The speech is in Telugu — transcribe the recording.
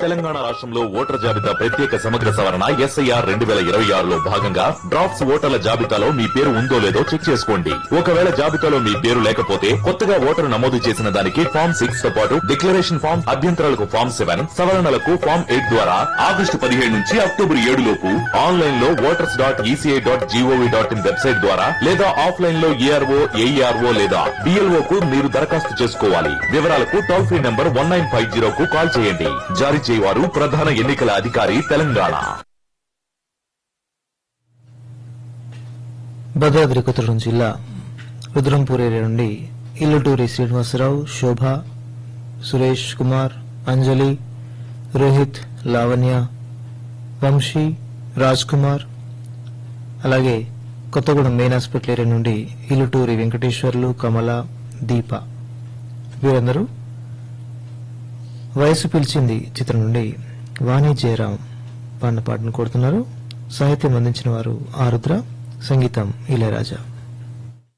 తెలంగాణ రాష్ట్రంలో ఓటర్ జాబితా ప్రత్యేక సమగ్ర సవరణ ఎస్ఐఆర్ రెండు వేల ఇరవై ఆరులో భాగంగా డ్రాఫ్ట్స్ ఓటర్ల జాబితాలో మీ పేరు ఉందో లేదో చెక్ చేసుకోండి ఒకవేళ జాబితాలో మీ పేరు లేకపోతే కొత్తగా ఓటరు నమోదు చేసిన దానికి ఫామ్ సిక్స్ తో పాటు డిక్లరేషన్ ఫామ్ అభ్యంతరాలకు ఫామ్ సెవెన్ సవరణలకు ఫామ్ ఎయిట్ ద్వారా ఆగస్టు పదిహేడు నుంచి అక్టోబర్ ఏడు లోపు ఆన్లైన్ లో voters dot ECI dot GOV dot in website ద్వారా లేదా ఆఫ్లైన్ లో ఏఆర్ఓ ఏఈఆర్ఓ లేదా డిఎల్ఓ కు మీరు దరఖాస్తు చేసుకోవాలి వివరాలకు toll free number one nine five zero కు కాల్ చేయండి జారీ చేయవారు ప్రధాన ఎన్నికల అధికారి తెలంగాణ భద్రాద్రి కొత్తగూడెం జిల్లా రుద్రంపూర్ ఏరియా నుండి ఇల్లుటూరి శ్రీనివాసరావు శోభ సురేష్ కుమార్ అంజలి రోహిత్ లావణ్య వంశీ రాజ్ కుమార్ అలాగే కొత్తగూడెం మెయిన్ హాస్పిటల్ ఏరియా నుండి ఇల్లుటూరి వెంకటేశ్వర్లు కమల దీప వీరందరూ వయసు పిలిచింది చిత్రం నుండి వాణి జయరాం పాడిన పాటను కోరుతున్నారు సాహిత్యం అందించిన వారు ఆరుద్ర సంగీతం ఇళయరాజా